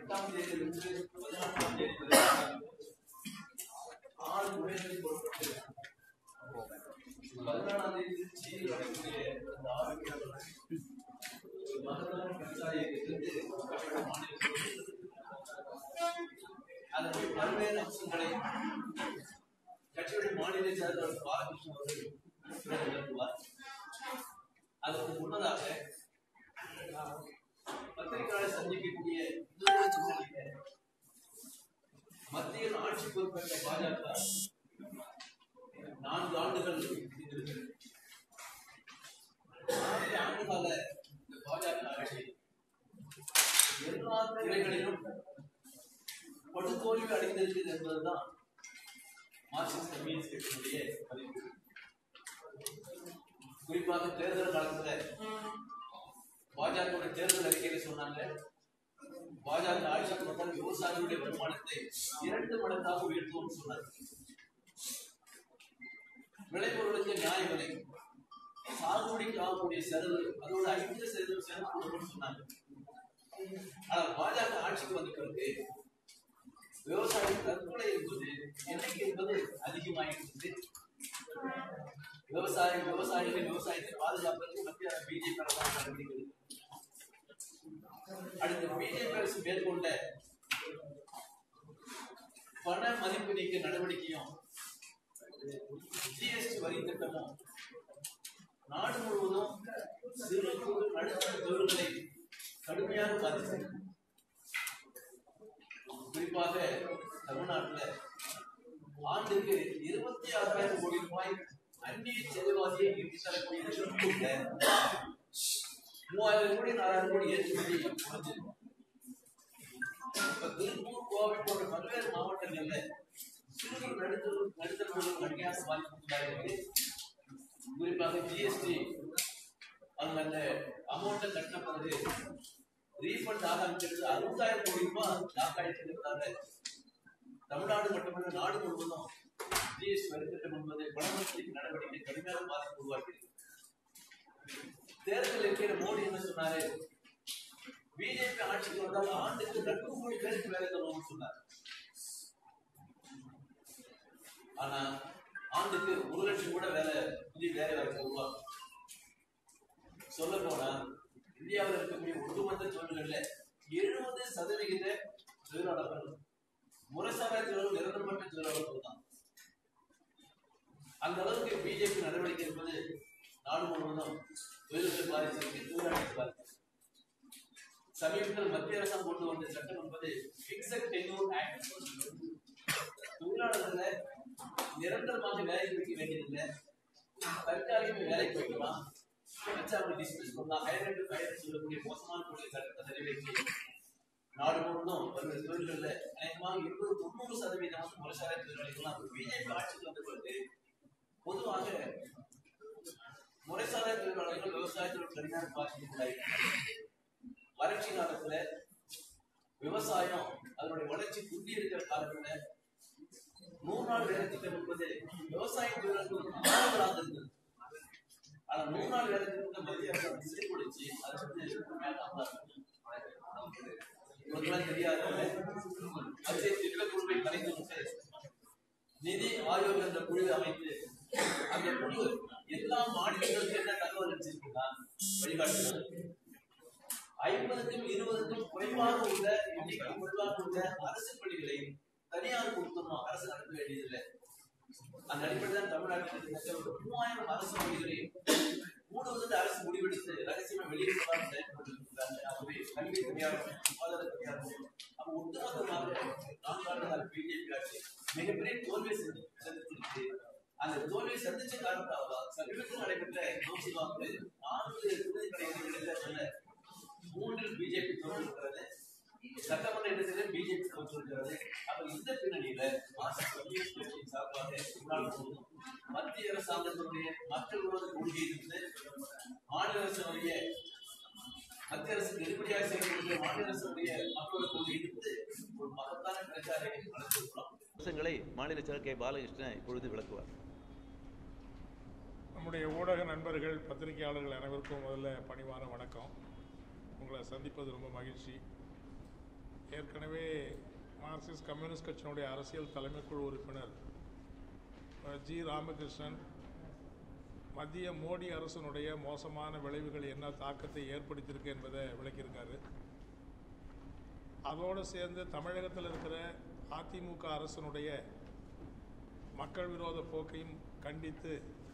எட்டாம் தேதியிலிருந்து பதினான்காம் தேதி வரை ஆறு முறைகளில் கொடுக்கப்பட்டு பதினாலாம் தேதி திருச்சியில் நடக்கக்கூடிய அந்த ஆரோக்கிய மகத்தான பஞ்சாயத்திலிருந்து தமிழக மாநில அதற்கு பல்வேறு அம்சங்களை கட்சியுடைய மாநில செயலாளர் பாலகிருஷ்ணன் அவர்கள் விளக்குவார் அதற்கு முன்னதாக பத்திரிகையாளர் சந்திக்கக்கூடிய இன்னொரு சூழ்நிலையில மத்தியில் ஆட்சி பொறுப்பேற்ற பாஜக நான்கு ஆண்டுகள் முடிந்திருக்கிறது நான்கு ஆண்டுகால இந்த பாஜக ஆட்சி எல்லா துறைகளிலும் படுதோல்வி அடைந்திருக்கிறது என்பதுதான் மார்க்சிஸ்ட் கம்யூனிஸ்ட் கட்சியினுடைய மதிப்பு குறிப்பாக தேர்தல் காலத்துல பாஜக தேர்தல் அறிக்கையில சொன்னாங்க பாஜக ஆட்சிக்கு வந்தால் விவசாயிகளுடைய வருமானத்தை இரண்டு மடங்காக உயர்த்துவோம் சொன்னார் விளைபொருளுக்கு நியாய விலை சாகுபடிக்கு ஆகக்கூடிய செலவு அதோட ஐந்து சதவீதம் செலவு கொடுக்கணும்னு சொன்னாங்க ஆனால் பாஜக ஆட்சிக்கு வந்த பிறகு விவசாய தற்கொலை என்பது எண்ணிக்கை என்பது அதிகமாகிருந்தது விவசாய விவசாயிகள் விவசாயத்தை பாதுகாப்பதற்கு மத்திய பிஜேபி அரசாங்கம் நடவடிக்கை எடுக்கும். அடுத்து பிஜேபி அரசு மேற்கொண்ட பண மதிப்பு நீக்க நடவடிக்கையும் ஜிஎஸ்டி வரி திட்டமும் நாடு முழுவதும் சிறு குறு நடுத்தர தொழில்களை கடுமையாக பாதித்தது குறிப்பாக தமிழ்நாட்டுல ஆண்டுக்கு இருபத்தி ஆறாயிரம் கோடி ரூபாய் அந்நிய செலவாசியை ஈட்டி தரக்கூடிய நிறுவனங்கள்ல மூவாயிரம் கோடி நாலாயிரம் கோடி ஏற்றுமதி குறைஞ்சிருக்கும் இப்ப திருப்பூர் கோவை போன்ற பல்வேறு மாவட்டங்கள்ல சிறு நடுத்தர நடுத்தர தொழில் கடுமையாக பாதிக்கப்பட்டதாக குறிப்பாக ஜிஎஸ்டி அவங்க அந்த அமௌண்ட்டை கட்டின பிறகு ரீஃபண்ட் ஆகாமிக்கிறது அறுபதாயிரம் கோடி ரூபாய் லாக்காயிட்டு தமிழ்நாடு மட்டுமல்ல நாடு முழுவதும் ஜிஎஸ்டி வரி திட்டம் என்பது பணமளிப்பு நடவடிக்கை கடுமையாக பாதிப்பு உருவாக்கியது தேர்தல் இருக்கிற மோடி என்ன சொன்னாரு பிஜேபி ஆட்சிக்கு வந்தால் ஆண்டுக்கு ரெண்டு கோடி பேருக்கு வேலை தருவோம்னு சொன்னார் ஆனா ஆண்டுக்கு ஒரு லட்சம் கூட வேலை புதிய வேலை வாய்ப்பு உருவாக்கும் சொல்ல போனா இந்தியாவில் இருக்கக்கூடிய ஒட்டுமொத்த தொழில்கள்ல எழுபது சதவிகித தொழிலாளர்கள் முறைசாரா தொழில் நிரந்தரமற்ற தொழிலாளர்கள் தான் அந்த அளவுக்கு பிஜேபி நடவடிக்கை என்பது நாடு முழுவதும் தொழில்களை பாதிச்சிருக்கு தொழிலாளர்கள் பாதிச்சிருக்கு சமீபத்தில் மத்திய அரசாங்கம் கொண்டு வந்த சட்டம் என்பது பிக்சட் டென்யூர் ஆக்ட் தொழிலாளர்களை நிரந்தரமாக வேலைக்கு வைக்க வேண்டியதில்லை தற்காலிக வேலைக்கு வைக்கலாம் வச்சு அவங்க டிஸ்மிஸ் பண்ணலாம் ஹையர் அண்ட் ஃபயர் சொல்லக்கூடிய மோசமான தொழில் சட்டத்தை நிறைவேற்றி நாடு முழுவதும் பல்வேறு தொழில்களில் அநேகமாக இருபது தொண்ணூறு சதவீதம் வந்து முறைசார தொழிலாளிகள்லாம் பிஜேபி ஆட்சிக்கு வந்த பிறகு பொதுவாக முறைசார தொழிலாளர்கள் விவசாயத்தோட கடுமையான பாதிப்புள்ளாயிருக்கிறார்கள் வறட்சி காலத்துல விவசாயம் அதனுடைய வளர்ச்சி குந்தி இருக்கிற காலத்துல நூறு நாள் வேலை திட்டம் என்பது விவசாய தொழிலாளர்களுக்கு ஆதரவாக இருந்தது ஆனா நூறு நாள் வேலை திட்டத்தை மத்திய அரசு செயல்படுத்தி அதை வந்து இவங்கெல்லாம் தெரியாத மத்திய திட்ட குழுவை கலைந்து விட்டு நிதி ஆயோக் என்ற குழுவை அமைத்து அந்த குழு எல்லா மாநிலங்களுக்கு என்ன தகவல் அளிச்சிருக்குன்னா வழிகாட்டுகிறார் ஐம்பதுக்கும் இருபதுக்கும் குறைவாக உள்ள எண்ணிக்கை குறைவாக உள்ள அரசு பள்ளிகளை தனியார் கொடுத்துடணும் அரசு நடத்த வேண்டியதில்லை அந்த அடிப்படையில் தான் தமிழ்நாட்டில் கிட்டத்தட்ட ஒரு மூவாயிரம் அரசு பள்ளிகளை மூடுவதற்கு அரசு முடிவெடுத்து ரகசியமா வெளியிட்டு செயல்பட்டு ஆகவே கல்வி தனியார் சுகாதார தனியார் அப்ப ஒட்டுமொத்தமாக நான்காண்டு பிஜேபி ஆட்சி மிகப்பெரிய தோல்வியை சந்தி- சந்திச்சிருக்கு அந்த தோல்வியை சந்திச்ச காரணத்தால் சமீபத்தில் நடைபெற்ற லோக்சபாவுக்கு நான்கு துணை கடைகளை மூன்றில் பிஜேபி தோற்றிருக்கிறது சட்டமன்ற இடத்திலே பிஜேபி தோற்றிருக்கிறது அப்ப இந்த பின்னணியில மார்க்சிஸ்ட் கம்யூனிஸ்ட் கட்சியின் சார்பாக தமிழ்நாடு முழுவதும் மத்திய அரசாங்கத்தினுடைய மக்கள் விரோத கொள்கையிலிருந்து மாநில அரசினுடைய மத்திய அரசுக்கு எதிர்ப்படியாக செயல்படுகிற மாநில அரசுடைய மக்களோட கொள்கையிலிருந்து ஒரு மகத்தான பிரச்சாரத்தை நடத்திருக்கிறோம் அம்சங்களை மாநில செயலர் கே பாலகிருஷ்ணன் இப்பொழுது விளக்குவார் நம்முடைய ஊடக நண்பர்கள் பத்திரிகையாளர்கள் அனைவருக்கும் முதல்ல பணிவான வணக்கம் உங்களை சந்திப்பது ரொம்ப மகிழ்ச்சி ஏற்கனவே மார்க்சிஸ்ட் கம்யூனிஸ்ட் கட்சியினுடைய அரசியல் தலைமைக்குழு உறுப்பினர் அஹ், ஜி ராமகிருஷ்ணன் மத்திய மோடி அரசினுடைய மோசமான விளைவுகள் என்ன தாக்கத்தை ஏற்படுத்தியிருக்கு என்பதை விளக்கியிருக்காரு அதோடு சேர்ந்து தமிழகத்தில் இருக்கிற அதிமுக அரசினுடைய மக்கள் விரோத போக்கையும் கண்டித்து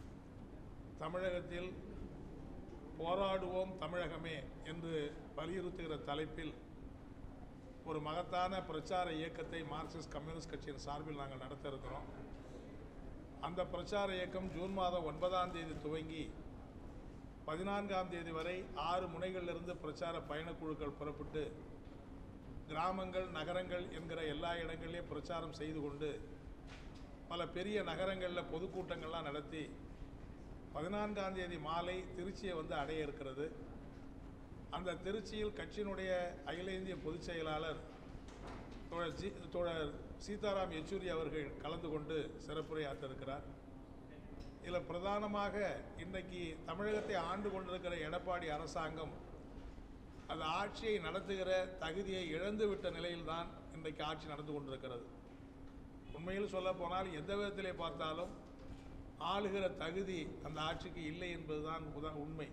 தமிழகத்தில் போராடுவோம் தமிழகமே என்று வலியுறுத்துகிற தலைப்பில் ஒரு மகத்தான பிரச்சார இயக்கத்தை மார்க்சிஸ்ட் கம்யூனிஸ்ட் கட்சியின் சார்பில் நாங்கள் நடத்த இருக்கிறோம் அந்த பிரச்சார இயக்கம் ஜூன் மாதம் ஒன்பதாம் தேதி துவங்கி பதினான்காம் தேதி வரை ஆறு முனைகளிலிருந்து பிரச்சார பயணக்குழுக்கள் புறப்பட்டு கிராமங்கள் நகரங்கள் என்கிற எல்லா இடங்களிலும் பிரச்சாரம் செய்து கொண்டு பல பெரிய நகரங்களில் பொதுக்கூட்டங்கள்லாம் நடத்தி பதினான்காம் தேதி மாலை திருச்சியை வந்து அடைய இருக்கிறது அந்த திருச்சியில் கட்சியினுடைய அகில இந்திய பொதுச் செயலாளர் தோழர் ஜி தோழர் சீதாராம் யெச்சூரி அவர்கள் கலந்து கொண்டு சிறப்புரையாற்ற இருக்கிறார் இதில் பிரதானமாக இன்றைக்கு தமிழகத்தை ஆண்டு கொண்டிருக்கிற எடப்பாடி அரசாங்கம் அந்த ஆட்சியை நடத்துகிற தகுதியை இழந்துவிட்ட நிலையில்தான் இன்றைக்கு ஆட்சி நடந்து கொண்டிருக்கிறது உண்மையில் சொல்ல போனால் எந்த விதத்திலே பார்த்தாலும் ஆளுகிற தகுதி அந்த ஆட்சிக்கு இல்லை என்பதுதான் உத- உண்மை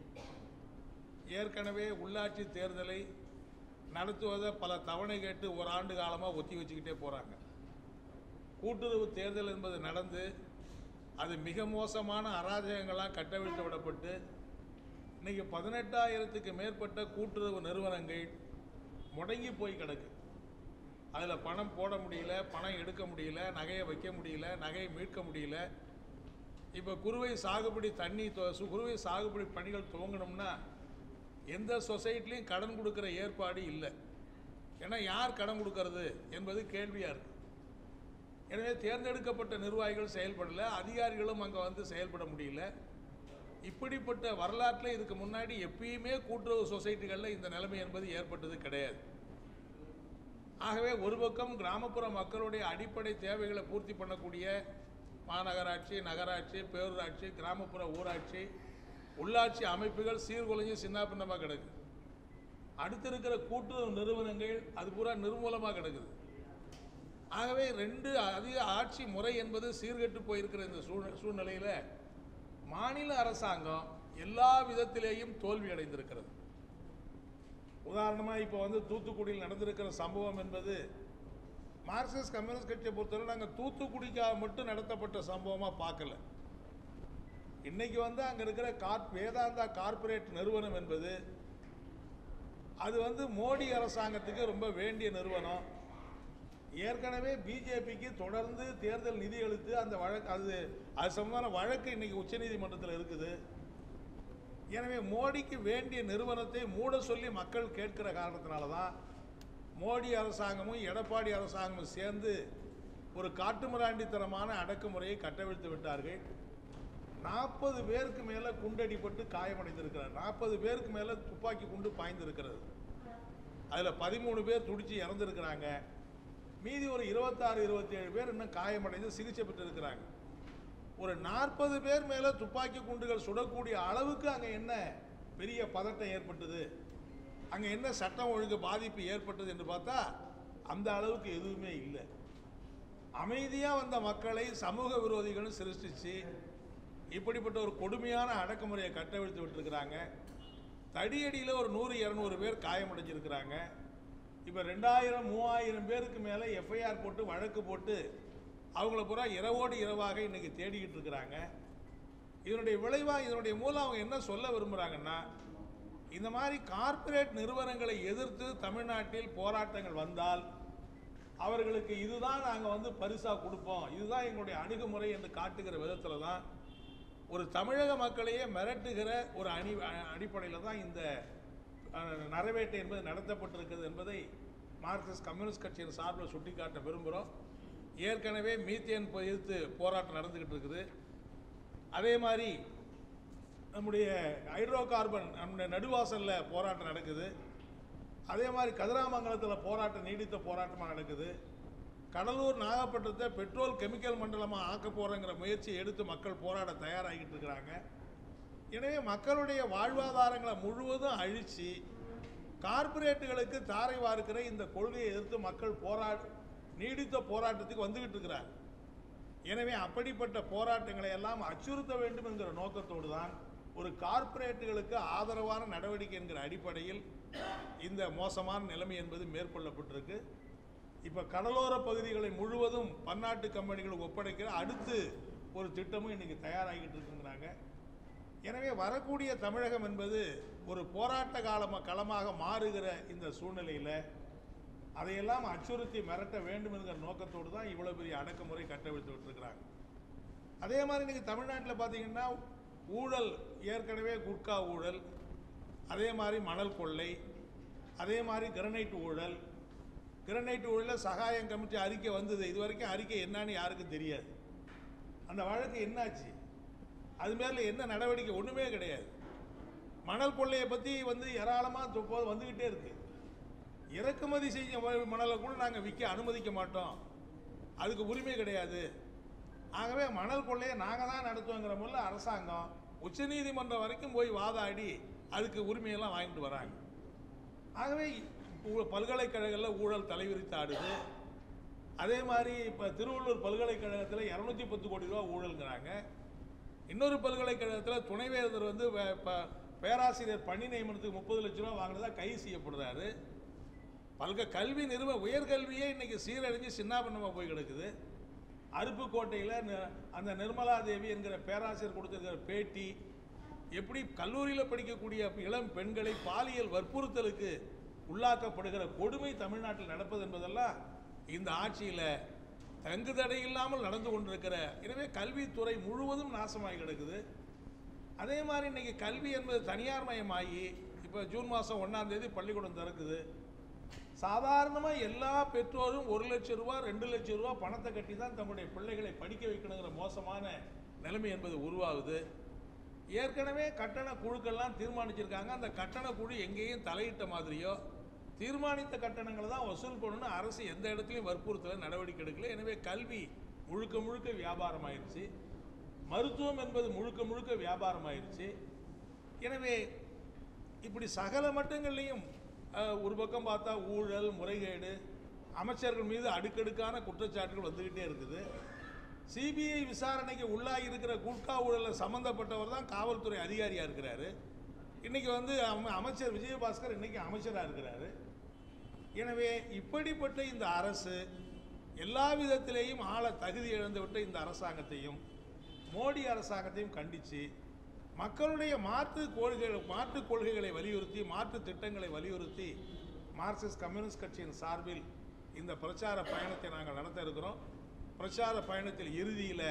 ஏற்கனவே உள்ளாட்சி தேர்தலை நடத்துவதை பல தவணை கேட்டு ஒரு ஆண்டு காலமாக ஒத்தி வச்சுக்கிட்டே போகிறாங்க கூட்டுறவு தேர்தல் என்பது நடந்து அது மிக மோசமான அராஜகங்களாக கட்டவிழ்த்து விடப்பட்டு இன்னைக்கு பதினெட்டாயிரத்துக்கு மேற்பட்ட கூட்டுறவு நிறுவனங்கள் முடங்கி போய் கிடக்கு அதில் பணம் போட முடியல பணம் எடுக்க முடியல நகையை வைக்க முடியல நகையை மீட்க முடியல இப்போ குறுவை சாகுபடி தண்ணி தொ- சு- குறுவை சாகுபடி பணிகள் துவங்கணும்னா எந்த சொசைட்டிலையும் கடன் கொடுக்குற ஏற்பாடு இல்லை ஏன்னா யார் கடன் கொடுக்கறது என்பது கேள்வியாக இருக்குது எனவே தேர்ந்தெடுக்கப்பட்ட நிர்வாகிகள் செயல்படல அதிகாரிகளும் அங்கே வந்து செயல்பட முடியல இப்படிப்பட்ட வரலாற்றில் இதுக்கு முன்னாடி எப்பயுமே கூட்டுறவு சொசைட்டிகளில் இந்த நிலைமை என்பது ஏற்பட்டது கிடையாது ஆகவே ஒரு பக்கம் கிராமப்புற மக்களுடைய அடிப்படை தேவைகளை பூர்த்தி பண்ணக்கூடிய மாநகராட்சி நகராட்சி பேரூராட்சி கிராமப்புற ஊராட்சி உள்ளாட்சி அமைப்புகள் சீர்குலைஞ்சு சின்னாபின்னமாக கிடக்கு அடுத்து இருக்கிற கூட்டுறவு நிறுவனங்கள் அது பூரா நிர்மூலமாக கிடக்குது ஆகவே ரெண்டு அதிக ஆட்சி முறை என்பது சீர்கெட்டு போயிருக்கிற இந்த சூழ் சூழ்நிலையில் மாநில அரசாங்கம் எல்லா விதத்திலேயும் தோல்வி அடைந்திருக்கிறது உதாரணமாக இப்போ வந்து தூத்துக்குடியில் நடந்திருக்கிற சம்பவம் என்பது மார்க்சிஸ்ட் கம்யூனிஸ்ட் கட்சியை பொறுத்தவரை நாங்கள் தூத்துக்குடிக்காக மட்டும் நடத்தப்பட்ட சம்பவமாக பார்க்கல இன்னைக்கு வந்து அங்கே இருக்கிற கார்ப் வேதாந்தா கார்ப்பரேட் நிறுவனம் என்பது அது வந்து மோடி அரசாங்கத்துக்கு ரொம்ப வேண்டிய நிறுவனம் ஏற்கனவே பிஜேபிக்கு தொடர்ந்து தேர்தல் நிதி அளித்து அந்த வழக்கு அது அது சம்பந்தமான வழக்கு இன்னைக்கு உச்சநீதிமன்றத்தில் இருக்குது எனவே மோடிக்கு வேண்டிய நிறுவனத்தை மூட சொல்லி மக்கள் கேட்கிற காரணத்தினால தான் மோடி அரசாங்கமும் எடப்பாடி அரசாங்கமும் சேர்ந்து ஒரு காட்டுமிராண்டித்தனமான அடக்குமுறையை கட்டவிழ்த்து விட்டார்கள் நாற்பது பேருக்கு மேலே குண்டடிப்பட்டு காயமடைந்திருக்கிறார் நாற்பது பேருக்கு மேலே துப்பாக்கி குண்டு பாய்ந்திருக்கிறது அதில் பதிமூணு பேர் துடிச்சு இறந்துருக்கிறாங்க மீதி ஒரு இருபத்தாறு இருபத்தேழு பேர் இன்னும் காயமடைந்து சிகிச்சை பெற்று இருக்கிறாங்க ஒரு நாற்பது பேர் மேலே துப்பாக்கி குண்டுகள் சுடக்கூடிய அளவுக்கு அங்கே என்ன பெரிய பதட்டம் ஏற்பட்டது அங்கே என்ன சட்டம் ஒழுங்கு பாதிப்பு ஏற்பட்டது என்று பார்த்தா அந்த அளவுக்கு எதுவுமே இல்லை அமைதியாக வந்த மக்களை சமூக விரோதிகளும் சிருஷ்டிச்சு இப்படிப்பட்ட ஒரு கொடுமையான அடக்குமுறையை கட்டவிழ்த்து விட்டுருக்கிறாங்க தடியடியில் ஒரு நூறு இரநூறு பேர் காயமடைஞ்சிருக்கிறாங்க இப்போ ரெண்டாயிரம் மூவாயிரம் பேருக்கு மேலே எஃப்ஐஆர் போட்டு வழக்கு போட்டு அவங்கள பூரா இரவோடு இரவாக இன்னைக்கு தேடிக்கிட்டு இருக்கிறாங்க இதனுடைய விளைவாக இதனுடைய மூலம் அவங்க என்ன சொல்ல விரும்புகிறாங்கன்னா இந்த மாதிரி கார்ப்பரேட் நிறுவனங்களை எதிர்த்து தமிழ்நாட்டில் போராட்டங்கள் வந்தால் அவர்களுக்கு இதுதான் நாங்கள் வந்து பரிசாக கொடுப்போம் இதுதான் எங்களுடைய அணுகுமுறை என்று காட்டுகிற விதத்தில் தான் ஒரு தமிழக மக்களையே மிரட்டுகிற ஒரு அணி அடிப்படையில் தான் இந்த அஹ், நரவேட்டை என்பது நடத்தப்பட்டிருக்கிறது என்பதை மார்க்சிஸ்ட் கம்யூனிஸ்ட் கட்சியின் சார்பில் சுட்டிக்காட்ட விரும்புகிறோம் ஏற்கனவே மீத்தேன் எதிர்த்து போராட்டம் நடந்துக்கிட்டு இருக்குது அதே மாதிரி நம்முடைய ஹைட்ரோ கார்பன் நம்முடைய நடுவாசலில் போராட்டம் நடக்குது அதே மாதிரி கதிராமங்கலத்தில் போராட்டம் நீடித்த போராட்டமாக நடக்குது கடலூர் நாகப்பட்டினத்தை பெட்ரோல் கெமிக்கல் மண்டலமாக ஆக்க போகிறோங்கிற முயற்சியை எடுத்து மக்கள் போராட தயாராகிட்டு இருக்கிறாங்க எனவே மக்களுடைய வாழ்வாதாரங்களை முழுவதும் அழித்து கார்ப்பரேட்டுகளுக்கு தாரை வார்க்கிற இந்த கொள்கையை எதிர்த்து மக்கள் போராட நீடித்த போராட்டத்துக்கு வந்துகிட்டு இருக்கிறார் எனவே அப்படிப்பட்ட போராட்டங்களை எல்லாம் அச்சுறுத்த வேண்டும் என்கிற நோக்கத்தோடு தான் ஒரு கார்ப்பரேட்டுகளுக்கு ஆதரவான நடவடிக்கை என்கிற அடிப்படையில் இந்த மோசமான நிலைமை என்பது மேற்கொள்ளப்பட்டிருக்கு இப்போ கடலோர பகுதிகளை முழுவதும் பன்னாட்டு கம்பெனிகளுக்கு ஒப்படைக்கிற அடுத்து ஒரு திட்டமும் இன்னைக்கு தயாராகிட்டு இருக்குங்கிறாங்க எனவே வரக்கூடிய தமிழகம் என்பது ஒரு போராட்ட காலம களமாக மாறுகிற இந்த சூழ்நிலையில் அதையெல்லாம் அச்சுறுத்தி மிரட்ட வேண்டும் என்கிற நோக்கத்தோடு தான் இவ்வளோ பெரிய அடக்குமுறை கட்டவிழ்த்து விட்டுருக்கிறாங்க அதே மாதிரி இன்னைக்கு தமிழ்நாட்டில் பார்த்தீங்கன்னா ஊழல் ஏற்கனவே குட்கா ஊழல் அதே மாதிரி மணல் கொள்ளை அதே மாதிரி கிரனைட் ஊழல் கிரனைட் ஊழலில் சகாயம் கமிட்டி அறிக்கை வந்தது இது வரைக்கும் அறிக்கை என்னன்னு யாருக்கும் தெரியாது அந்த வழக்கு என்னாச்சு அது மேல என்ன நடவடிக்கை ஒன்றுமே கிடையாது மணல் கொள்ளையை பற்றி வந்து ஏராளமாக இப்போது வந்துக்கிட்டே இருக்கு இறக்குமதி செஞ்ச ம- மணலை கூட நாங்கள் விற்க அனுமதிக்க மாட்டோம் அதுக்கு உரிமை கிடையாது ஆகவே மணல் கொள்ளையை நாங்கள் தான் நடத்துவோங்கிற முல்ல அரசாங்கம் உச்சநீதிமன்றம் வரைக்கும் போய் வாதாடி அதுக்கு உரிமையெல்லாம் வாங்கிட்டு வராங்க ஆகவே ஊ- பல்கலைக்கழகங்களில் ஊழல் தலைவிரித்து ஆடுது அதே மாதிரி இப்போ திருவள்ளூர் பல்கலைக்கழகத்தில் இரநூத்தி பத்து கோடி ரூபா ஊழல்ங்கிறாங்க இன்னொரு பல்கலைக்கழகத்தில் துணைவேந்தர் வந்து வே- ப- பேராசிரியர் பணி நியமனத்துக்கு முப்பது லட்ச ரூபா வாங்கினதா கைது செய்யப்படுறாரு பல்க கல்வி நிறுவ உயர்கல்வியே இன்னைக்கு சீரழிஞ்சு சின்னாபின்னமாக போய் கிடக்குது அருப்புக்கோட்டையில் நி- அந்த நிர்மலா தேவி என்கிற பேராசிரியர் கொடுத்திருக்கிற பேட்டி எப்படி கல்லூரியில் படிக்கக்கூடிய இளம் பெண்களை பாலியல் வற்புறுத்தலுக்கு உள்ளாக்கப்படுகிற கொடுமை தமிழ்நாட்டில் நடப்பது என்பதெல்லாம் இந்த ஆட்சியில் தங்கு தடை இல்லாமல் நடந்து கொண்டிருக்கிற எனவே கல்வித்துறை முழுவதும் நாசமாகி கிடக்குது அதே மாதிரி இன்னைக்கு கல்வி என்பது தனியார் மயமாகி இப்போ ஜூன் மாதம் ஒன்றாம் தேதி பள்ளிக்கூடம் திறக்குது சாதாரணமாக எல்லா பெற்றோரும் ஒரு லட்சம் ரூபா ரெண்டு லட்சம் ரூபா பணத்தை கட்டி தான் தங்களுடைய பிள்ளைகளை படிக்க வைக்கணுங்கிற மோசமான நிலைமை என்பது உருவாகுது ஏற்கனவே கட்டண குழுக்கள்லாம் தீர்மானிச்சிருக்காங்க அந்த கட்டண குழு எங்கேயும் தலையிட்ட மாதிரியோ தீர்மானித்த கட்டணங்களை தான் வசூல் பண்ணணும்னு அரசு எந்த இடத்துலையும் வற்புறுத்தல நடவடிக்கை எடுக்கல எனவே கல்வி முழுக்க முழுக்க வியாபாரம் ஆயிடுச்சு மருத்துவம் என்பது முழுக்க முழுக்க வியாபாரம் ஆயிடுச்சு எனவே இப்படி சகல மட்டங்கள்லையும் அஹ், ஒரு பக்கம் பார்த்தா ஊழல் முறைகேடு அமைச்சர்கள் மீது அடுக்கடுக்கான குற்றச்சாட்டுகள் வந்துக்கிட்டே இருக்குது சிபிஐ விசாரணைக்கு உள்ளாகி இருக்கிற குட்கா ஊழலில் சம்மந்தப்பட்டவர் தான் காவல்துறை அதிகாரியாக இருக்கிறாரு இன்னைக்கு வந்து அம- அமைச்சர் விஜயபாஸ்கர் இன்னைக்கு அமைச்சராக இருக்கிறாரு எனவே இப்படிப்பட்ட இந்த அரசு எல்லா விதத்திலேயும் ஆள தகுதி இழந்துவிட்ட இந்த அரசாங்கத்தையும் மோடி அரசாங்கத்தையும் கண்டித்து மக்களுடைய மாற்று கொள்கைகள் மாற்று கொள்கைகளை வலியுறுத்தி மாற்று திட்டங்களை வலியுறுத்தி மார்க்சிஸ்ட் கம்யூனிஸ்ட் கட்சியின் சார்பில் இந்த பிரச்சார பயணத்தை நாங்கள் நடத்த இருக்கிறோம் பிரச்சார பயணத்தில் இறுதியில்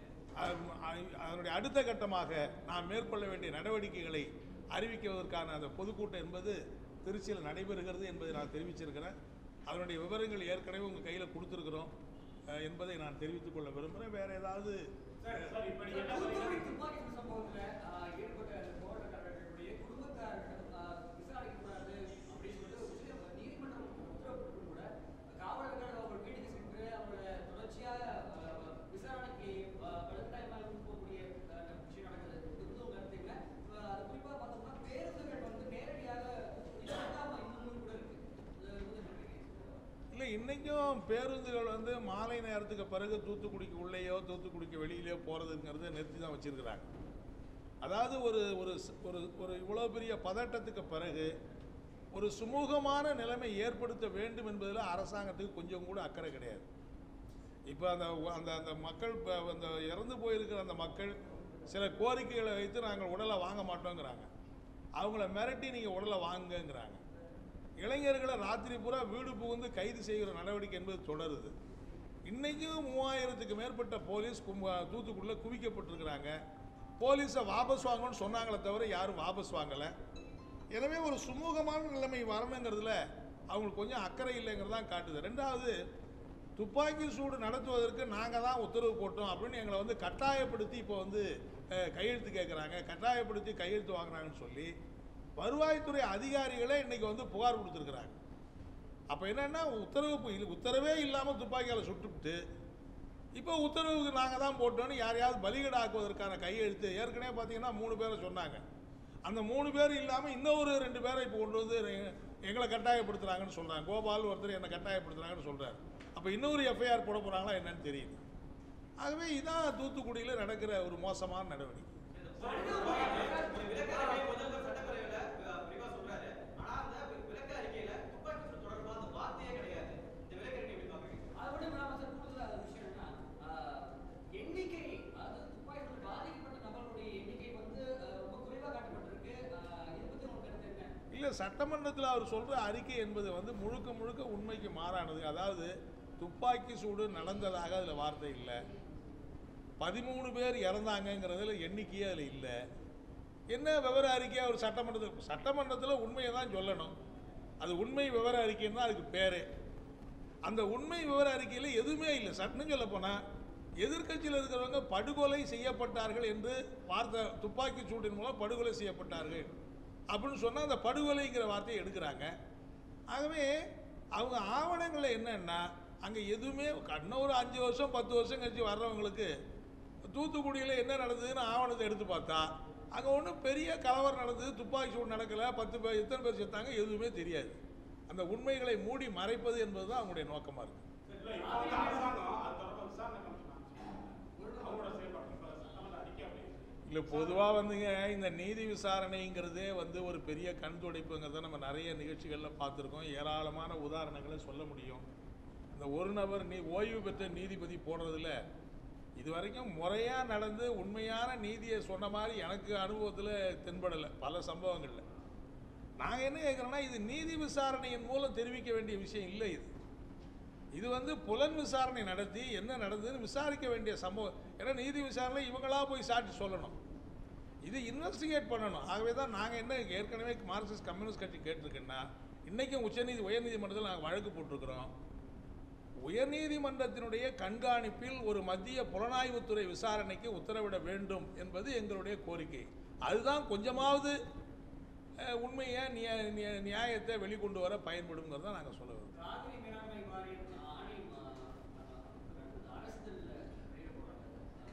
அதனுடைய அடுத்த கட்டமாக நாம் மேற்கொள்ள வேண்டிய நடவடிக்கைகளை அறிவிக்குவதற்கான அந்த பொதுக்கூட்டம் என்பது திருச்சியில் நடைபெறுகிறது என்பதை நான் தெரிவிச்சிருக்கிறேன் அதனுடைய விவரங்கள் ஏற்கனவே உங்கள் கையில் கொடுத்துருக்குறோம் அஹ், என்பதை நான் தெரிவித்துக் கொள்ள விரும்புகிறேன் வேறு ஏதாவது தூத்துக்குடி துப்பாக்கி சூடு சம்பவத்துல, ஆஹ், ஈடுபட்ட அந்த போராட்டக்காரர்களுடைய குடும்பத்தாரிடம், ஆஹ், விசாரிக்கக்கூடாது அப்படின்னு சொல்லிட்டு உச்ச- நீதிமன்றம் உத்தரவு போட்டும் கூட காவலர்கள் அவங்க வீட்டுக்கு சென்று அவங்கள தொடர்ச்சியா ஆஹ், விசாரணைக்கு ஆஹ், வலுக்கட்டாயமாக கொண்டு போகக்கூடிய ஆஹ், விஷயம் நடக்குது இது வந்து உங்க கருத்து இல்ல. ஆஹ், அது குறிப்பா பார்த்தோம்னா பேருந்துகள் வந்து நேரடியாக இல்லாம இன்னமும் கூட இருக்கு இது வந்து எப்படி இருக்கு? இல்லை இன்றைக்கும் பேருந்துகள் வந்து மாலை நேரத்துக்கு பிறகு தூத்துக்குடிக்கு உள்ளேயோ தூத்துக்குடிக்கு வெளியிலையோ போகிறதுங்கிறத நிறுத்தி தான் வச்சுருக்கிறாங்க அதாவது ஒரு ஒரு ஸ்- ஒரு ஒரு இவ்வளோ பெரிய பதட்டத்துக்கு பிறகு ஒரு சுமூகமான நிலைமை ஏற்படுத்த வேண்டும் என்பதில் அரசாங்கத்துக்கு கொஞ்சம் கூட அக்கறை கிடையாது இப்போ அந்த அந்த அந்த மக்கள் இப்போ அந்த இறந்து போயிருக்கிற அந்த மக்கள் சில கோரிக்கைகளை வைத்து நாங்கள் உடலை வாங்க மாட்டோங்கிறாங்க அவங்கள மிரட்டி நீங்கள் உடலை வாங்குங்கிறாங்க இளைஞர்களை ராத்திரி பூரா வீடு புகுந்து கைது செய்கிற நடவடிக்கை என்பது தொடருது இன்னைக்கும் மூவாயிரத்துக்கு மேற்பட்ட போலீஸ் கும்ப- தூத்துக்குடியில் குவிக்கப்பட்டிருக்கிறாங்க போலீஸை வாபஸ் வாங்கணும்னு சொன்னாங்களே தவிர யாரும் வாபஸ் வாங்கலை எனவே ஒரு சுமூகமான நிலைமை வரணுங்கிறதுல அவங்களுக்கு கொஞ்சம் அக்கறை இல்லைங்கிறது தான் காட்டுது ரெண்டாவது துப்பாக்கி சூடு நடத்துவதற்கு நாங்கள் தான் உத்தரவு போட்டோம் அப்படின்னு எங்களை வந்து கட்டாயப்படுத்தி இப்போ வந்து அஹ், கையெழுத்து கேட்குறாங்க கட்டாயப்படுத்தி கையெழுத்து வாங்குறாங்கன்னு சொல்லி வருவாய்த்துறை அதிகாரிகளே இன்னைக்கு வந்து புகார் கொடுத்துருக்குறாங்க அப்போ என்னன்னா உத்தரவு பு- இது உத்தரவே இல்லாமல் துப்பாக்கியால் சுட்டுவிட்டு இப்போ உத்தரவுக்கு நாங்கள் தான் போட்டோன்னு யாரையாவது பலிகடாக்குவதற்கான கையெழுத்து ஏற்கனவே பார்த்தீங்கன்னா மூணு பேரை சொன்னாங்க அந்த மூணு பேர் இல்லாமல் இன்னொரு ரெண்டு பேரை இப்போ கொண்டு வந்து எங்களை கட்டாயப்படுத்துறாங்கன்னு சொல்றாங்க கோபால் ஒருத்தர் என்னை கட்டாயப்படுத்துறாங்கன்னு சொல்றாரு அப்போ இன்னொரு எஃப்ஐஆர் போட போறாங்களா என்னன்னு தெரியுது ஆகவே இதான் தூத்துக்குடியில் நடக்கிற ஒரு மோசமான நடவடிக்கை விளக்க அறிக்கை முதல்ல சட்டப்பேரவையில அஹ், விரிவா சொல்றாரு ஆனா அந்த விளக்க அறிக்கையில துப்பாக்கி சூடு தொடர்பான அந்த வார்த்தையே கிடையாது இந்த விளக்க அறிக்கை எப்படி பாக்குறீங்க அது மட்டும் இல்லாம சார் கூடுதலா ஒரு விஷயம் என்னன்னா ஆஹ், எண்ணிக்கை அதாவது துப்பாக்கிகள் பாதிக்கப்பட்ட நபர்களுடைய எண்ணிக்கை வந்து ஆஹ், ரொம்ப குறைவா காட்டப்பட்டிருக்கு ஆஹ், இதை பத்தி உங்க கருத்து என்ன இல்லை சட்டமன்றத்தில் அவர் சொல்கிற அறிக்கை என்பது வந்து முழுக்க முழுக்க உண்மைக்கு மாறானது அதாவது துப்பாக்கி சூடு நடந்ததாக அதில் வார்த்தை இல்லை பதிமூணு பேர் இறந்தாங்கங்கிறதுல எண்ணிக்கையே அதில் இல்லை என்ன விவர அறிக்கை அவர் சட்டமன்றத்தில் சட்டமன்றத்தில் உண்மையை தான் சொல்லணும் அது உண்மை விவர அறிக்கைன்னு தான் அதுக்கு பேரே அந்த உண்மை விவர அறிக்கையில் எதுவுமே இல்லை சட்டம் சொல்ல போனால் எதிர்க்கட்சியில் இருக்கிறவங்க படுகொலை செய்யப்பட்டார்கள் என்று வார்த்தை துப்பாக்கி சூட்டின் மூலம் படுகொலை செய்யப்பட்டார்கள் அப்படின்னு சொன்னால் அந்த படுகொலைங்கிற வார்த்தையை எடுக்கிறாங்க ஆகவே அவங்க ஆவணங்களில் என்னன்னா அங்கே எதுவுமே இன்னும் ஒரு அஞ்சு வருஷம் பத்து வருஷம் கழிச்சு வர்றவங்களுக்கு தூத்துக்குடியில் என்ன நடந்ததுன்னு ஆவணத்தை எடுத்து பார்த்தா அங்கே ஒன்றும் பெரிய கலவரம் நடந்தது துப்பாக்கி சூடு நடக்கலை பத்து பேர் எத்தனை பேர் செத்தாங்க எதுவுமே தெரியாது அந்த உண்மைகளை மூடி மறைப்பது என்பது தான் அவங்களுடைய நோக்கமாக இருக்குது இல்ல, இப்ப வந்து அரசாங்கம் அது தொடர்பா விசாரணை கமிஷன் அவங்களோட செயல்பாடு இப்ப சட்டமன்ற அறிக்கை அப்படி இருக்கு. இல்லை பொதுவாக வந்துங்க இந்த நீதி விசாரணைங்கிறதே வந்து ஒரு பெரிய கண் துடைப்புங்கிறத நம்ம நிறைய நிகழ்ச்சிகளில் பார்த்துருக்கோம் ஏராளமான உதாரணங்களை சொல்ல முடியும் இந்த ஒரு நபர் நீ ஓய்வு பெற்ற நீதிபதி போடுறதுல இது வரைக்கும் முறையாக நடந்து உண்மையான நீதியை சொன்ன மாதிரி எனக்கு அனுபவத்தில் தென்படலை பல சம்பவங்களில் நாங்கள் என்ன கேட்குறோன்னா இது நீதி விசாரணையின் மூலம் தெரிவிக்க வேண்டிய விஷயம் இல்லை இது இது வந்து புலன் விசாரணை நடத்தி என்ன நடந்ததுன்னு விசாரிக்க வேண்டிய சம்பவம் ஏன்னா நீதி விசாரணை இவங்களா போய் சாட்சி சொல்லணும் இது இன்வெஸ்டிகேட் பண்ணணும் ஆகவே தான் நாங்கள் என்ன ஏற்கனவே மார்க்சிஸ்ட் கம்யூனிஸ்ட் கட்சி கேட்டிருக்கேன்னா இன்றைக்கும் உச்சநீதி உயர்நீதிமன்றத்தில் நாங்கள் வழக்கு போட்டிருக்கிறோம் உயர்நீதிமன்றத்தினுடைய கண்காணிப்பில் ஒரு மத்திய புலனாய்வுத்துறை விசாரணைக்கு உத்தரவிட வேண்டும் என்பது எங்களுடைய கோரிக்கை அதுதான் கொஞ்சமாவது அஹ், உண்மையை நியா- நியா- நியாயத்தை வெளிக்கொண்டு வர பயன்படுங்கிறத நாங்கள் சொல்ல வரோம் காவிரி மேலாண்மை வாரியம் ஆணை மா- ஆஹ் அரசிதழ் வெளியிட போறாங்க.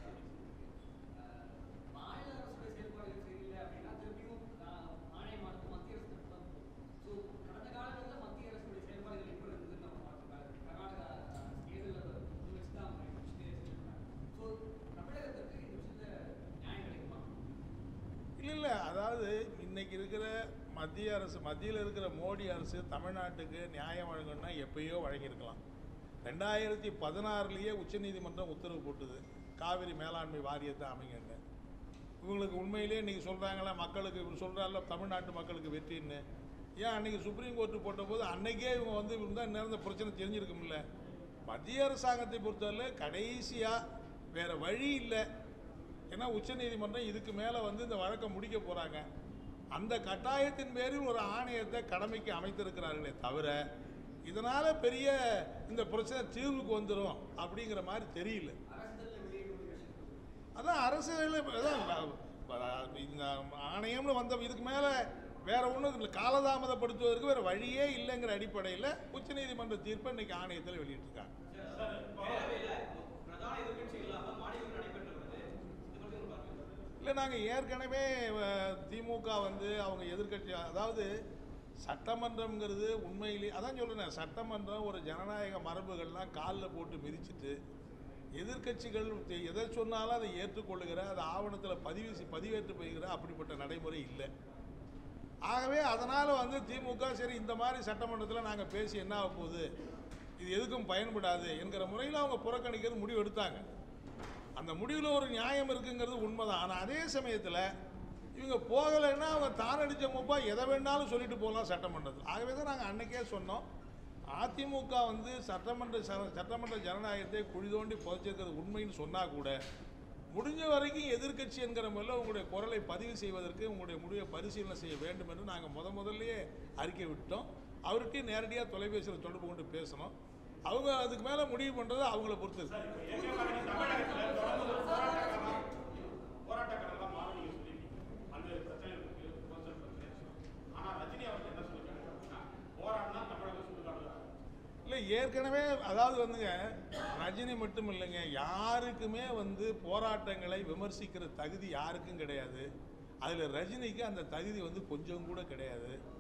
ஆஹ் மாநில அரசுடைய செயல்பாடுகள் சரியில்லை அப்படின்னா திருப்பியும் ஆஹ் ஆணையமானது மத்திய அரசு தரப்பு தான் போகும். So, கடந்த காலங்களில் மத்திய அரசுடைய செயல்பாடுகள் எப்படி இருந்ததுன்னு நம்ம பார்த்தோம். கர்நாடகா ஆஹ், தேர்தலை முன் வச்சு தான் அவங்க விஷயத்தை செஞ்சிருக்காங்க. So, தமிழகத்திற்கு இந்த விஷயத்துல நியாயம் கிடைக்குமா இல்லை இல்லை அதாவது இன்னைக்கு இருக்கிற மத்திய அரசு மத்தியில் இருக்கிற மோடி அரசு தமிழ்நாட்டுக்கு நியாயம் வழங்கணும்னா எப்பயோ வழங்கியிருக்கலாம் ரெண்டாயிரத்தி பதினாறுலேயே உச்சநீதிமன்றம் உத்தரவு போட்டுது காவிரி மேலாண்மை வாரியத்தை அமைங்கன்னு இவங்களுக்கு உண்மையிலேயே இன்றைக்கி சொல்கிறாங்களா மக்களுக்கு இவர் சொல்கிறாருல தமிழ்நாட்டு மக்களுக்கு வெற்றின்னு ஏன் அன்றைக்கி சுப்ரீம் கோர்ட்டு போட்டபோது அன்னைக்கே இவங்க வந்து இருந்தால் நேரம் இந்த பிரச்சனை தெரிஞ்சிருக்கும்ல மத்திய அரசாங்கத்தை பொறுத்தவரை கடைசியாக வேறு வழி இல்லை ஏன்னா உச்சநீதிமன்றம் இதுக்கு மேலே வந்து இந்த வழக்கை முடிக்க போகிறாங்க அந்த கட்டாயத்தின் பேரில் ஒரு ஆணையத்தை கடமைக்கு அமைத்திருக்கிறார்களே தவிர இதனால் பெரிய இந்த பிரச்சனை தீர்வுக்கு வந்துடும் அப்படிங்கிற மாதிரி தெரியல அரசிதழில் வெளியிடும் விஷயம் அதான் அரசியல் அதான் வ- வ- இந்த ஆணையம்னு வந்த இதுக்கு மேலே வேற ஒன்றும் காலதாமதப்படுத்துவதற்கு வேற வழியே இல்லைங்கிற அடிப்படையில் உச்சநீதிமன்ற தீர்ப்பை இன்னைக்கு ஆணையத்தில் வெளியிட்டிருக்காங்க சார், இப்போ பேரவையில பிரதான எதிர்க்கட்சி இல்லாம மாநிலம் நடைபெற்று வருது இது பத்தி ஒரு பார்வை இல்லை நாங்கள் ஏற்கனவே அஹ், திமுக வந்து அவங்க எதிர்க்கட்சி அதாவது சட்டமன்றம்ங்கிறது உண்மையிலே அதான் சொல்கிறேன் சட்டமன்றம் ஒரு ஜனநாயக மரபுகள்லாம் காலில் போட்டு மிதிச்சிட்டு எதிர்க்கட்சிகள் தெ- எதை சொன்னாலும் அதை ஏற்றுக்கொள்ளுகிற அதை ஆவணத்தில் பதிவு செய்- பதிவேற்று போய்கிற அப்படிப்பட்ட நடைமுறை இல்லை ஆகவே அதனால் வந்து திமுக சரி இந்த மாதிரி சட்டமன்றத்தில் நாங்கள் பேசி என்ன ஆக போகுது இது எதுக்கும் பயன்படாது என்கிற முறையில் அவங்க புறக்கணிக்கிறது முடிவு எடுத்தாங்க அந்த முடிவில் ஒரு நியாயம் இருக்குங்கிறது உண்மைதான் ஆனால் அதே சமயத்தில் இவங்க போகலைன்னா அவங்க தான் அடித்த முப்பா எதை வேணாலும் சொல்லிட்டு போகலாம் சட்டமன்றத்தில் ஆகவே தான் நாங்கள் அன்னைக்கே சொன்னோம் அதிமுக வந்து சட்டமன்ற ச- சட்டமன்ற ஜனநாயகத்தை குழி தோண்டி புதைச்சிருக்கிறது உண்மைன்னு சொன்னால் கூட முடிஞ்ச வரைக்கும் எதிர்க்கட்சி என்கிற முறையில் உங்களுடைய குரலை பதிவு செய்வதற்கு உங்களுடைய முடிவை பரிசீலனை செய்ய வேண்டும் என்று நாங்கள் முத முதல்லயே அறிக்கை விட்டோம் அவர்கிட்ட நேரடியாக தொலைபேசியில் தொடர்பு கொண்டு பேசணும் அவங்க அதுக்கு மேலே முடிவு பண்ணுறது அவங்கள பொறுத்து இருக்கு. சார், இப்போ ஏற்கனவே தமிழகத்துல தொடர்ந்து ஒரு போராட்டக்காரர்களா- போராட்டக்காரர்களா மாறி நீங்க சொல்லியிருக்கீங்க. அந்த பிரச்சனைகளுக்கு கோசல் பிரச்சனை. ஆனா ரஜினி அவர்கள் என்ன சொல்லியிருக்காருன்னா, போராடினா தமிழகம் சுடுகாடு இல்லை ஏற்கனவே அதாவது வந்துங்க ரஜினி மட்டும் இல்லைங்க யாருக்குமே வந்து போராட்டங்களை விமர்சிக்கிற தகுதி யாருக்கும் கிடையாது அதில் ரஜினிக்கு அந்த தகுதி வந்து கொஞ்சம் கூட கிடையாது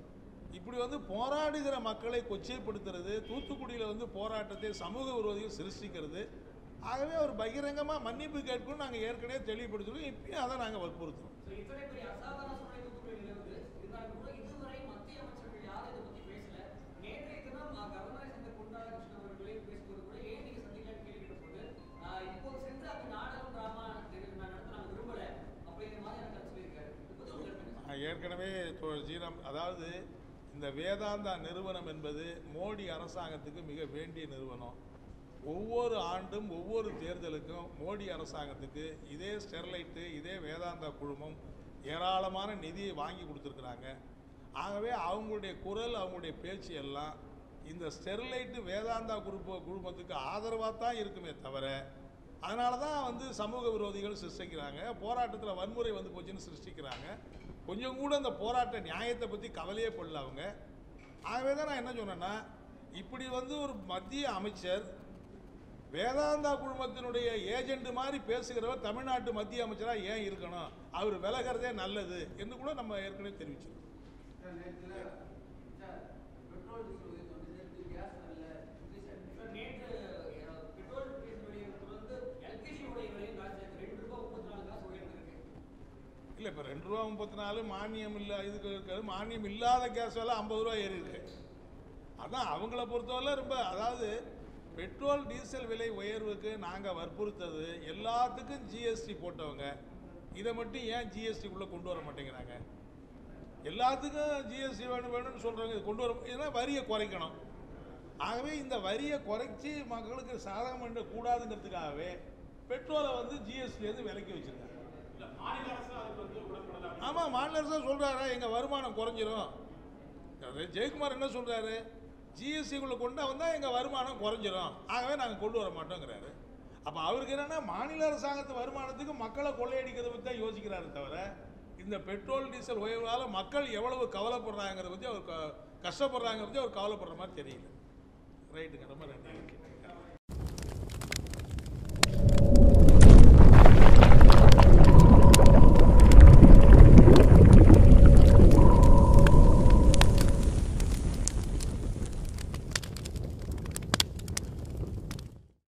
இப்படி வந்து போராடுகிற மக்களை கொச்சைப்படுத்துறது தூத்துக்குடியில் வந்து போராட்டத்தை சமூக விரோதிகள் சிருஷ்டிக்கிறது ஆகவே அவர் பகிரங்கமாக மன்னிப்பு கேட்கணும்னு நாங்கள் ஏற்கனவே தெளிவுபடுத்திருக்கோம் இப்பயும் அதை நாங்கள் வற்புறுத்துறோம் So, இத்தனை பெரிய அசாதாரண சூழ்நிலை தூத்துக்குடி நிலவுது இருந்தாலும் கூட இதுவரை மத்திய அமைச்சர்கள் யாரும் இதை பத்தி பேசல நேற்றைய தினம் அஹ், கவர்னரை சேர்ந்த பொன் ராதாகிருஷ்ணன் அவர்களே பேசும்போது கூட ஏன் நீங்க சந்திக்கலாம்னு கேள்வி கேட்டபோது அஹ், இப்போ சென்று அந்த நாடகம் டிராமா நடத்த நாங்க விரும்பல அப்படிங்கிற மாதிரி எனக்கு சொல்லியிருக்காரு இதை பத்தி உங்க கருத்து என்ன? நான் ஏற்கனவே தோழர் ஜீரம் அதாவது இந்த வேதாந்தா நிறுவனம் என்பது மோடி அரசாங்கத்துக்கு மிக வேண்டிய நிறுவனம் ஒவ்வொரு ஆண்டும் ஒவ்வொரு தேர்தலுக்கும் மோடி அரசாங்கத்துக்கு இதே ஸ்டெர்லைட்டு இதே வேதாந்தா குழுமம் ஏராளமான நிதியை வாங்கி கொடுத்துருக்குறாங்க ஆகவே அவங்களுடைய குரல் அவங்களுடைய பேச்சு எல்லாம் இந்த ஸ்டெர்லைட்டு வேதாந்தா குரூப்ப குழுமத்துக்கு ஆதரவாக தான் இருக்குமே தவிர அதனால தான் வந்து சமூக விரோதிகள் சிருஷ்டிக்கிறாங்க போராட்டத்தில் வன்முறை வந்து போச்சுன்னு சிருஷ்டிக்கிறாங்க கொஞ்சம் கூட அந்த போராட்ட நியாயத்தை பற்றி கவலையே படல அவங்க ஆகவே தான் நான் என்ன சொன்னேன்னா இப்படி வந்து ஒரு மத்திய அமைச்சர் வேதாந்தா குழுமத்தினுடைய ஏஜென்ட் மாதிரி பேசுகிறவர் தமிழ்நாட்டு மத்திய அமைச்சராக ஏன் இருக்கணும் அவர் விலகிறதே நல்லது என்று கூட நம்ம ஏற்கனவே தெரிவிச்சிருக்கோம் சார், நேற்று அஹ், பெட்ரோல் டீசல் விலையை தொடர்ந்து எல்பிஜி உடைய விலையும் காசு ரெண்டு ரூபாய் முப்பத்தி நாலு காசு உயர்ந்திருக்கு இல்லை இப்போ ரெண்டு ரூபா முப்பத்தி நாலு மானியம் இல்லை இதுக்கு இருக்காது மானியம் இல்லாத கேஸ் விலை ஐம்பது ரூபா ஏறி இருக்கு அதான் அவங்கள பொறுத்தவரை ரொம்ப அதாவது பெட்ரோல் டீசல் விலை உயர்வுக்கு நாங்கள் வற்புறுத்தது எல்லாத்துக்கும் ஜிஎஸ்டி போட்டவங்க இதை மட்டும் ஏன் ஜிஎஸ்டிக்குள்ளே கொண்டு வர மாட்டேங்கிறாங்க எல்லாத்துக்கும் ஜிஎஸ்டி வேணும் வேணும்னு சொல்கிறாங்க இது கொண்டு வர ஏன்னா வரியை குறைக்கணும் ஆகவே இந்த வரியை குறைச்சி மக்களுக்கு சாதகம் பண்ண கூடாதுங்கிறதுக்காகவே பெட்ரோலை வந்து ஜிஎஸ்டிலேருந்து விலக்கி வச்சுருக்காங்க இல்ல மாநில அரசு அதுக்கு வந்து உடன்படல அப்படின்னு ஆமாம் மாநில அரசு சொல்கிறாரா எங்கள் வருமானம் குறைஞ்சிரும் அது ஜெயக்குமார் என்ன சொல்கிறாரு ஜிஎஸ்டிக்குள்ளே கொண்டு வந்தால் எங்கள் வருமானம் குறைஞ்சிரும் ஆகவே நாங்கள் கொண்டு வர மாட்டோங்கிறாரு அப்போ அவருக்கு என்னென்னா மாநில அரசாங்கத்து வருமானத்துக்கு மக்களை கொள்ளையடிக்கிறத பற்றி தான் யோசிக்கிறாரு தவிர இந்த பெட்ரோல் டீசல் உயர்வால் மக்கள் எவ்வளவு கவலைப்படுறாங்கிறத பற்றி அவர் க- கஷ்டப்படுறாங்கிறத பற்றி அவர் கவலைப்படுற மாதிரி தெரியல ரைட்டுங்க ரொம்ப நன்றி